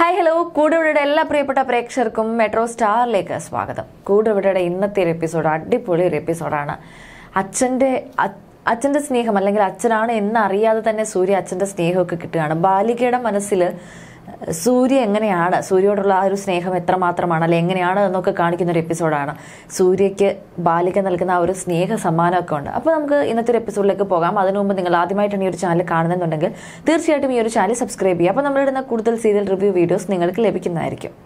hi hello കൂടെവിടെയുടെ എല്ലാ പ്രിയപ്പെട്ട പ്രേക്ഷകർക്കും മെട്രോ സ്റ്റാറിലേക്ക് സ്വാഗതം കൂടെവിടെയുടെ ഇന്നത്തെ ഒരു എപ്പിസോഡ് അടിപൊളി ഒരു എപ്പിസോഡാണ് അച്ഛൻ്റെ അ- അച്ഛൻ്റെ സ്നേഹം അല്ലെങ്കിൽ അച്ഛനാണ് എന്നറിയാതെ തന്നെ സൂര്യ അച്ഛൻ്റെ സ്നേഹമൊക്കെ കിട്ടുകയാണ് ബാലികയുടെ മനസ്സിൽ സൂര്യ എങ്ങനെയാണ് സൂര്യയോടുള്ള ആ ഒരു സ്നേഹം എത്രമാത്രമാണ് അല്ലെ എങ്ങനെയാണ് എന്നൊക്കെ കാണിക്കുന്ന ഒരു എപ്പിസോഡാണ് സൂര്യയ്ക്ക് ബാലിക നൽകുന്ന ആ ഒരു സ്നേഹ സമ്മാനമൊക്കെ ഉണ്ട് അപ്പോൾ നമുക്ക് ഇന്നത്തെ ഒരു എപ്പിസോഡിലേക്ക് പോകാം അതിനു മുമ്പ് നിങ്ങൾ ആദ്യമായിട്ടാണ് ഈ ഒരു ചാനൽ കാണുന്നുണ്ടെങ്കിൽ തീർച്ചയായിട്ടും ഈ ഒരു ചാനൽ സബ്സ്ക്രൈബ് ചെയ്യുക അപ്പോൾ നമ്മളിടുന്ന കൂടുതൽ സീരിയൽ റിവ്യൂ വീഡിയോസ് നിങ്ങൾക്ക് ലഭിക്കുന്നതായിരിക്കും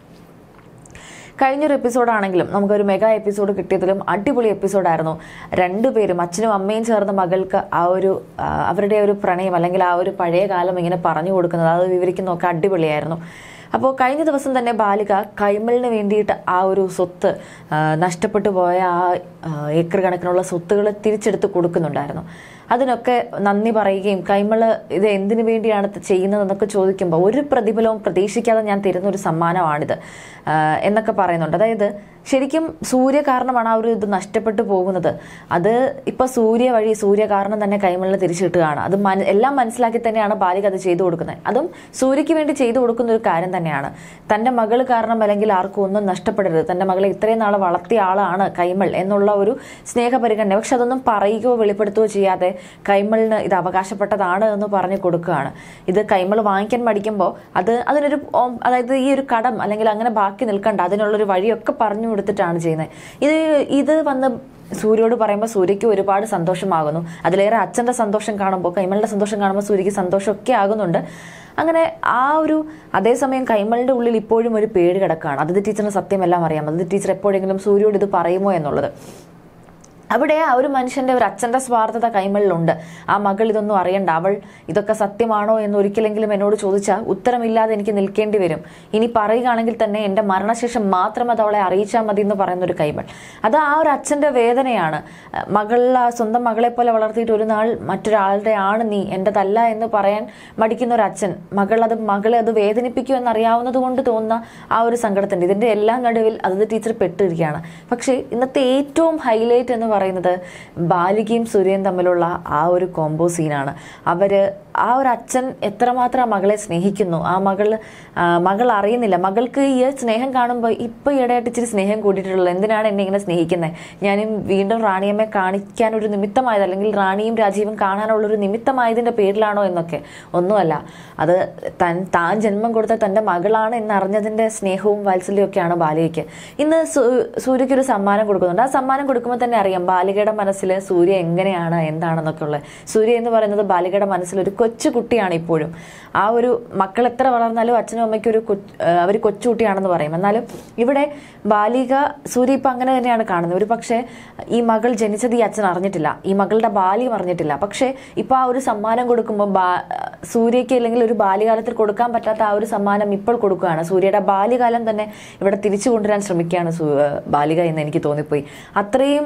കഴിഞ്ഞൊരു എപ്പിസോഡാണെങ്കിലും നമുക്കൊരു മെഗാ എപ്പിസോഡ് കിട്ടിയതിലും അടിപൊളി എപ്പിസോഡായിരുന്നു രണ്ടുപേരും അച്ഛനും അമ്മയും ചേർന്ന മകൾക്ക് ആ ഒരു ആ, അവരുടെ ഒരു പ്രണയം അല്ലെങ്കിൽ ആ ഒരു പഴയ കാലം ഇങ്ങനെ പറഞ്ഞു കൊടുക്കുന്നത് അത് വിവരിക്കുന്നതൊക്കെ അടിപൊളിയായിരുന്നു അപ്പോൾ കഴിഞ്ഞ ദിവസം തന്നെ ബാലിക കൈമളിന് വേണ്ടിയിട്ട് ആ ഒരു സ്വത്ത് ആ, നഷ്ടപ്പെട്ടു പോയ ആ ആ, ഏക്കർ കണക്കിനുള്ള സ്വത്തുകൾ തിരിച്ചെടുത്ത് കൊടുക്കുന്നുണ്ടായിരുന്നു അതിനൊക്കെ നന്ദി പറയുകയും കൈമള് ഇത് എന്തിനു വേണ്ടിയാണ് ഇത് ചെയ്യുന്നതെന്നൊക്കെ ചോദിക്കുമ്പോൾ ഒരു പ്രതിഫലവും പ്രതീക്ഷിക്കാതെ ഞാൻ തരുന്ന ഒരു സമ്മാനമാണിത് ആ, എന്നൊക്കെ പറയുന്നുണ്ട് അതായത് ശരിക്കും സൂര്യ കാരണമാണ് ആ ഒരു ഇത് നഷ്ടപ്പെട്ടു പോകുന്നത് അത് ഇപ്പൊ സൂര്യ വഴി സൂര്യ കാരണം തന്നെ കൈമളിന് തിരിച്ചു കിട്ടുകയാണ് അത് മന- എല്ലാം മനസ്സിലാക്കി തന്നെയാണ് ബാലിക അത് ചെയ്തു കൊടുക്കുന്നത് അതും സൂര്യയ്ക്ക് വേണ്ടി ചെയ്തു കൊടുക്കുന്ന ഒരു കാര്യം തന്നെയാണ് തന്റെ മകൾ കാരണം അല്ലെങ്കിൽ ആർക്കും ഒന്നും നഷ്ടപ്പെടരുത് തന്റെ മകളെ ഇത്രയും നാളെ വളർത്തിയ ആളാണ് കൈമൾ എന്നുള്ള ഒരു സ്നേഹപരിഗണന പക്ഷെ അതൊന്നും പറയുകയോ വെളിപ്പെടുത്തുകയോ ചെയ്യാതെ കൈമളിന് ഇത് അവകാശപ്പെട്ടതാണ് എന്ന് പറഞ്ഞു കൊടുക്കുകയാണ് ഇത് കൈമൾ വാങ്ങിക്കാൻ മടിക്കുമ്പോൾ അത് അതിനൊരു ഓം- അതായത് ഈ ഒരു കടം അല്ലെങ്കിൽ അങ്ങനെ ബാക്കി നിൽക്കണ്ട അതിനുള്ളൊരു വഴിയൊക്കെ പറഞ്ഞു കൊടുത്തിട്ടാണ് ചെയ്യുന്നത് ഇത് ഇത് വന്ന് സൂര്യയോട് പറയുമ്പോൾ സൂര്യയ്ക്ക് ഒരുപാട് സന്തോഷമാകുന്നു അതിലേറെ അച്ഛന്റെ സന്തോഷം കാണുമ്പോൾ കൈമളുടെ സന്തോഷം കാണുമ്പോൾ സൂര്യക്ക് സന്തോഷമൊക്കെ ആകുന്നുണ്ട് അങ്ങനെ ആ ഒരു അതേസമയം കൈമളുടെ ഉള്ളിൽ ഇപ്പോഴും ഒരു പേടി കിടക്കുകയാണ് അതിഥി ടീച്ചറിന് സത്യമെല്ലാം അറിയാം അതിഥി ടീച്ചർ എപ്പോഴെങ്കിലും സൂര്യയോട് ഇത് പറയുമോ എന്നുള്ളത് അവിടെ ആ ഒരു മനുഷ്യന്റെ ഒരു അച്ഛന്റെ സ്വാർത്ഥത കൈമളിലുണ്ട് ആ മകൾ ഇതൊന്നും അറിയണ്ട അവൾ ഇതൊക്കെ സത്യമാണോ എന്ന് ഒരിക്കലെങ്കിലും എന്നോട് ചോദിച്ചാൽ ഉത്തരമില്ലാതെ എനിക്ക് നിൽക്കേണ്ടി വരും ഇനി പറയുകയാണെങ്കിൽ തന്നെ എന്റെ മരണശേഷം മാത്രം അത് അവളെ അറിയിച്ചാൽ മതി എന്ന് പറയുന്ന ഒരു കൈമൾ അത് ആ ഒരു അച്ഛന്റെ വേദനയാണ് മകളിൽ സ്വന്തം മകളെ പോലെ വളർത്തിയിട്ട് ഒരു നാൾ മറ്റൊരാളുടെ ആണ് നീ എന്റേതല്ല എന്ന് പറയാൻ മടിക്കുന്ന ഒരു അച്ഛൻ മകൾ അത് മകളെ അത് വേദനിപ്പിക്കും എന്നറിയാവുന്നത് കൊണ്ട് തോന്നുന്ന ആ ഒരു സങ്കടത്തിന്റെ ഇതിന്റെ എല്ലാം നടുവിൽ അത് ടീച്ചർ പെട്ടിരിക്കുകയാണ് പക്ഷേ ഇന്നത്തെ ഏറ്റവും ഹൈലൈറ്റ് എന്ന് പറയുന്നത് ബാലികയും സൂര്യയും തമ്മിലുള്ള ആ ഒരു കോംബോ സീനാണ് അവര് ആ ഒരു അച്ഛൻ എത്രമാത്രം ആ മകളെ സ്നേഹിക്കുന്നു ആ മകൾ ആ, മകൾ അറിയുന്നില്ല മകൾക്ക് ഈ സ്നേഹം കാണുമ്പോൾ ഇപ്പൊ ഈയിടെയായിട്ട് ഇച്ചിരി സ്നേഹം കൂടിയിട്ടുള്ളത് എന്തിനാണ് എന്നെ ഇങ്ങനെ സ്നേഹിക്കുന്നത് ഞാനും വീണ്ടും റാണിയമ്മയെ കാണിക്കാൻ ഒരു നിമിത്തമായത് അല്ലെങ്കിൽ റാണിയും രാജീവും കാണാനുള്ള ഒരു നിമിത്തമായതിന്റെ പേരിലാണോ എന്നൊക്കെ ഒന്നുമല്ല അത് തൻ താൻ ജന്മം കൊടുത്ത തന്റെ മകളാണ് എന്നറിഞ്ഞതിന്റെ സ്നേഹവും വാത്സല്യവും ഒക്കെയാണ് ബാലികയ്ക്ക് ഇന്ന് സൂ- സൂര്യയ്ക്ക് ഒരു സമ്മാനം കൊടുക്കുന്നുണ്ട് ആ സമ്മാനം കൊടുക്കുമ്പോൾ തന്നെ അറിയാം ബാലികയുടെ മനസ്സിൽ സൂര്യ എങ്ങനെയാണ് എന്താണെന്നൊക്കെ ഉള്ളത് സൂര്യ എന്ന് പറയുന്നത് ബാലികയുടെ മനസ്സിൽ ഒരു കൊച്ചു കുട്ടിയാണ് ഇപ്പോഴും ആ ഒരു മക്കൾ എത്ര വളർന്നാലും അച്ഛനും അമ്മയ്ക്കും ഒരു അവർ കൊച്ചുകുട്ടിയാണെന്ന് പറയും എന്നാലും ഇവിടെ ബാലിക സൂര്യ ഇപ്പം അങ്ങനെ തന്നെയാണ് കാണുന്നത് ഒരു പക്ഷേ ഈ മകൾ ജനിച്ചത് ഈ അച്ഛൻ അറിഞ്ഞിട്ടില്ല ഈ മകളുടെ ബാല്യം അറിഞ്ഞിട്ടില്ല പക്ഷേ ഇപ്പൊ ആ ഒരു സമ്മാനം കൊടുക്കുമ്പോൾ ബാ- സൂര്യയ്ക്ക് അല്ലെങ്കിൽ ഒരു ബാല്യകാലത്തിൽ കൊടുക്കാൻ പറ്റാത്ത ആ ഒരു സമ്മാനം ഇപ്പോൾ കൊടുക്കുകയാണ് സൂര്യയുടെ ബാല്യകാലം തന്നെ ഇവിടെ തിരിച്ചു കൊണ്ടുവരാൻ ശ്രമിക്കുകയാണ് സു- ബാലിക എന്ന് എനിക്ക് തോന്നിപ്പോയി അത്രയും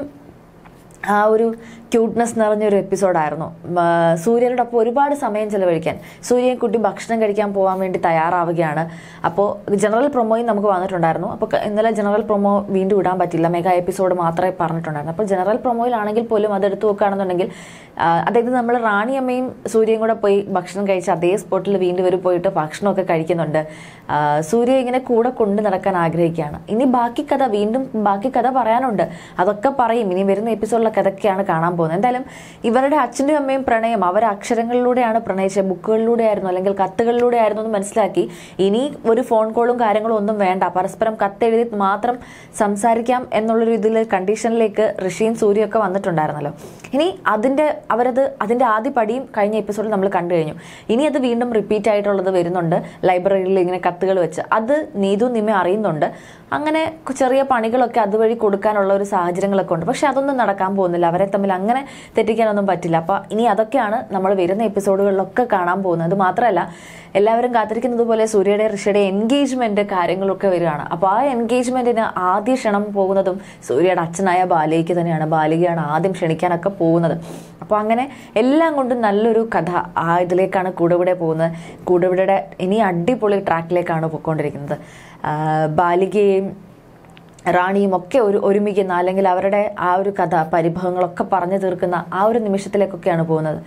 ആ ഒരു ക്യൂട്ട്നെസ് നിറഞ്ഞൊരു എപ്പിസോഡായിരുന്നു സൂര്യനോടൊപ്പം ഒരുപാട് സമയം ചെലവഴിക്കാൻ സൂര്യൻ കുട്ടി ഭക്ഷണം കഴിക്കാൻ പോകാൻ വേണ്ടി തയ്യാറാവുകയാണ് അപ്പോൾ ജനറൽ പ്രൊമോയും നമുക്ക് വന്നിട്ടുണ്ടായിരുന്നു അപ്പോൾ ക- ഇന്നലെ ജനറൽ പ്രൊമോ വീണ്ടും ഇടാൻ പറ്റില്ല മെഗാ എപ്പിസോഡ് മാത്രമേ പറഞ്ഞിട്ടുണ്ടായിരുന്നു അപ്പോൾ ജനറൽ പ്രൊമോയിലാണെങ്കിൽ പോലും അത് എടുത്തു നോക്കുകയാണെന്നുണ്ടെങ്കിൽ ആ, അതായത് നമ്മൾ റാണിയമ്മയും സൂര്യയും കൂടെ പോയി ഭക്ഷണം കഴിച്ച് അതേ സ്പോട്ടിൽ വീണ്ടും ഇവർ പോയിട്ട് ഭക്ഷണമൊക്കെ കഴിക്കുന്നുണ്ട് ആ, സൂര്യ ഇങ്ങനെ കൂടെ കൊണ്ടു നടക്കാൻ ആഗ്രഹിക്കുകയാണ് ഇനി ബാക്കി കഥ വീണ്ടും ബാക്കി കഥ പറയാനുണ്ട് അതൊക്കെ പറയും ഇനി വരുന്ന എപ്പിസോഡിലെ കഥയൊക്കെയാണ് കാണാൻ പോകുന്നത് എന്തായാലും ഇവരുടെ അച്ഛനും അമ്മയും പ്രണയം അവർ അക്ഷരങ്ങളിലൂടെയാണ് പ്രണയിച്ചത് ബുക്കുകളിലൂടെ ആയിരുന്നു അല്ലെങ്കിൽ കത്തുകളിലൂടെ ആയിരുന്നു എന്ന് മനസ്സിലാക്കി ഇനി ഒരു ഫോൺ കോളും കാര്യങ്ങളും ഒന്നും വേണ്ട പരസ്പരം കത്തെഴുതി മാത്രം സംസാരിക്കാം എന്നുള്ളൊരു ഇതിൽ കണ്ടീഷനിലേക്ക് ഋഷിയും സൂര്യയും ഒക്കെ വന്നിട്ടുണ്ടായിരുന്നല്ലോ ഇനി അതിന്റെ അവരത് അതിന്റെ ആദ്യ പടിയും കഴിഞ്ഞ എപ്പിസോഡിൽ നമ്മൾ കണ്ടു കഴിഞ്ഞു ഇനി അത് വീണ്ടും റിപ്പീറ്റ് ആയിട്ടുള്ളത് വരുന്നുണ്ട് ലൈബ്രറിയിൽ ഇങ്ങനെ കത്തുകൾ വെച്ച് അത് നീതു നിമ്മ അറിയുന്നുണ്ട് അങ്ങനെ ചെറിയ പണികളൊക്കെ അതുവഴി കൊടുക്കാനുള്ള ഒരു സാഹചര്യങ്ങളൊക്കെ ഉണ്ട് പക്ഷെ അതൊന്നും നടക്കാൻ പോകുന്നില്ല അവരെ തമ്മിൽ അങ്ങനെ തെറ്റിക്കാനൊന്നും പറ്റില്ല അപ്പൊ ഇനി അതൊക്കെയാണ് നമ്മൾ വരുന്ന എപ്പിസോഡുകളിലൊക്കെ കാണാൻ പോകുന്നത് അത് മാത്രമല്ല എല്ലാവരും കാത്തിരിക്കുന്നത് പോലെ സൂര്യയുടെ ഋഷിയുടെ എൻഗേജ്മെന്റ് കാര്യങ്ങളൊക്കെ വരികയാണ് അപ്പോൾ ആ എൻഗേജ്മെന്റിന് ആദ്യ ക്ഷണം പോകുന്നതും സൂര്യയുടെ അച്ഛനായ ബാലികയ്ക്ക് തന്നെയാണ് ബാലികയാണ് ആദ്യം ക്ഷണിക്കാനൊക്കെ പോകുന്നത് അപ്പോൾ അങ്ങനെ എല്ലാം കൊണ്ടും നല്ലൊരു കഥ ആ ഇതിലേക്കാണ് കൂടെവിടെ പോകുന്നത് കൂടെവിടെയുടെ ഇനി അടിപൊളി ട്രാക്കിലേക്കാണ് പോയിക്കൊണ്ടിരിക്കുന്നത് ആ, ബാലികയും റാണിയും ഒക്കെ ഒരു ഒരുമിക്കുന്ന അല്ലെങ്കിൽ അവരുടെ ആ ഒരു കഥ പരിഭവങ്ങളൊക്കെ പറഞ്ഞു തീർക്കുന്ന ആ ഒരു നിമിഷത്തിലേക്കൊക്കെയാണ് പോകുന്നത്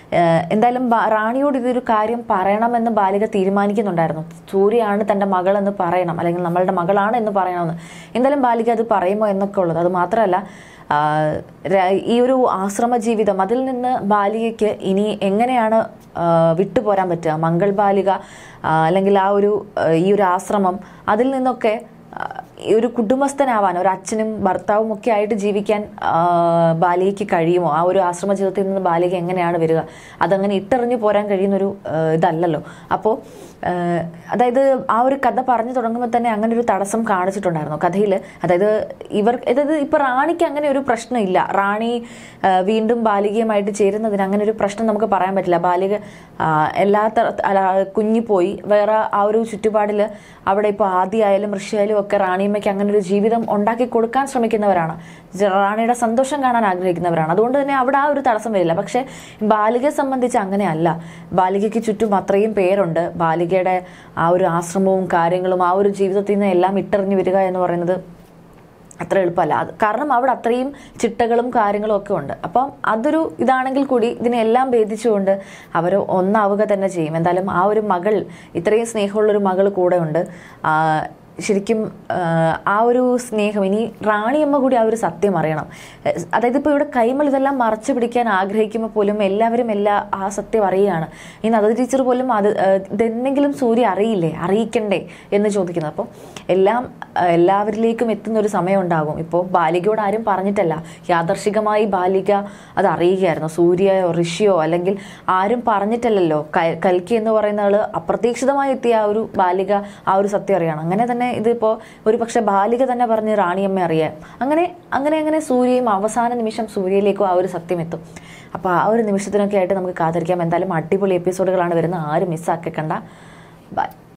ഏഹ് എന്തായാലും ബാ- റാണിയോട് ഇതൊരു കാര്യം പറയണമെന്ന് ബാലിക തീരുമാനിക്കുന്നുണ്ടായിരുന്നു സൂര്യയാണ് തൻ്റെ മകളെന്ന് പറയണം അല്ലെങ്കിൽ നമ്മളുടെ മകളാണ് എന്ന് പറയണമെന്ന് എന്തായാലും ബാലിക അത് പറയുമോ എന്നൊക്കെ ഉള്ളത് അത് മാത്രമല്ല ആ, ര- ഈ ഒരു ആശ്രമ ജീവിതം അതിൽ നിന്ന് ബാലികയ്ക്ക് ഇനി എങ്ങനെയാണ് ആ, വിട്ടുപോരാൻ പറ്റുക മംഗൾ ബാലിക ആ, അല്ലെങ്കിൽ ആ ഒരു ആ, ഈ ഒരു ആശ്രമം അതിൽ നിന്നൊക്കെ ആ, ഈ ഒരു കുടുംബസ്ഥനാവാൻ ഒരു അച്ഛനും ഭർത്താവും ഒക്കെ ആയിട്ട് ജീവിക്കാൻ ആ, ബാലികയ്ക്ക് കഴിയുമോ ആ ഒരു ആശ്രമ ജീവിതത്തിൽ നിന്ന് ബാലിക എങ്ങനെയാണ് വരിക അതങ്ങനെ ഇട്ടെറിഞ്ഞു പോരാൻ കഴിയുന്നൊരു ആ, ഇതല്ലല്ലോ അപ്പോൾ അതായത് ആ ഒരു കഥ പറഞ്ഞു തുടങ്ങുമ്പോൾ തന്നെ അങ്ങനെ ഒരു തടസ്സം കാണിച്ചിട്ടുണ്ടായിരുന്നു കഥയിൽ അതായത് ഇവർ അതായത് ഇപ്പൊ റാണിക്ക് അങ്ങനെ ഒരു പ്രശ്നമില്ല റാണി ആ, വീണ്ടും ബാലികയുമായിട്ട് ചേരുന്നതിന് അങ്ങനെ ഒരു പ്രശ്നം നമുക്ക് പറയാൻ പറ്റില്ല ബാലിക ആ, എല്ലാ തര അല്ല, കുഞ്ഞിപ്പോയി വേറെ ആ ഒരു ചുറ്റുപാടിൽ അവിടെ ഇപ്പോൾ ആദ്യമായാലും ഋഷിയായാലും ഒക്കെ റാണിയമ്മയ്ക്ക് അങ്ങനെ ഒരു ജീവിതം ഉണ്ടാക്കി കൊടുക്കാൻ ശ്രമിക്കുന്നവരാണ് ജ- റാണിയുടെ സന്തോഷം കാണാൻ ആഗ്രഹിക്കുന്നവരാണ് അതുകൊണ്ട് തന്നെ അവിടെ ആ ഒരു തടസ്സം വരില്ല പക്ഷേ ബാലികയെ സംബന്ധിച്ച് അങ്ങനെയല്ല ബാലികയ്ക്ക് ചുറ്റും അത്രയും പേരുണ്ട് ബാലികയുടെ ആ ഒരു ആശ്രമവും കാര്യങ്ങളും ആ ഒരു ജീവിതത്തിൽ നിന്ന് എല്ലാം ഇട്ടെറിഞ്ഞു വരിക എന്ന് പറയുന്നത് അത്ര എളുപ്പമല്ല അത് കാരണം അവിടെ അത്രയും ചിട്ടകളും കാര്യങ്ങളും ഒക്കെ ഉണ്ട് അപ്പം അതൊരു ഇതാണെങ്കിൽ കൂടി ഇതിനെല്ലാം ഭേദിച്ചുകൊണ്ട് അവർ ഒന്നാവുക തന്നെ ചെയ്യും എന്തായാലും ആ ഒരു മകൾ ഇത്രയും സ്നേഹമുള്ളൊരു മകൾ കൂടെ ഉണ്ട് ആ, ശരിക്കും ആ, ആ ഒരു സ്നേഹം ഇനി റാണിയമ്മ കൂടി ആ ഒരു സത്യം അറിയണം എ, അതായത് ഇപ്പോൾ ഇവിടെ കൈമൾ ഇതെല്ലാം മറച്ചു പിടിക്കാൻ ആഗ്രഹിക്കുമ്പോൾ പോലും എല്ലാവരും എല്ലാ ആ സത്യം അറിയുകയാണ് ഈ നദ ടീച്ചർ പോലും അത് ആ, ഇതെന്തെങ്കിലും സൂര്യ അറിയില്ലേ അറിയിക്കണ്ടേ എന്ന് ചോദിക്കുന്നത് അപ്പോൾ എല്ലാം ആ, എല്ലാവരിലേക്കും എത്തുന്ന ഒരു സമയം ഉണ്ടാകും ഇപ്പോൾ ബാലികയോട് ആരും പറഞ്ഞിട്ടല്ല യാദർശികമായി ബാലിക അത് അറിയുകയായിരുന്നു സൂര്യയോ ഋഷിയോ അല്ലെങ്കിൽ ആരും പറഞ്ഞിട്ടല്ലല്ലോ ക- കൽക്കി എന്ന് പറയുന്ന ആള് അപ്രതീക്ഷിതമായി എത്തിയ ആ ഒരു ബാലിക ആ ഒരു സത്യം അറിയണം അങ്ങനെ തന്നെ ഇതിപ്പോൾ ഒരു പക്ഷെ ബാലിക തന്നെ പറഞ്ഞ് റാണിയമ്മ അറിയാം അങ്ങനെ അങ്ങനെ അങ്ങനെ സൂര്യയും അവസാന നിമിഷം സൂര്യയിലേക്കും ആ ഒരു സത്യം എത്തും അപ്പോൾ ആ ഒരു നിമിഷത്തിനൊക്കെ ആയിട്ട് നമുക്ക് കാത്തിരിക്കാം എന്തായാലും അടിപൊളി എപ്പിസോഡുകളാണ് വരുന്നത് ആരും മിസ്സാക്കി കണ്ട ബൈ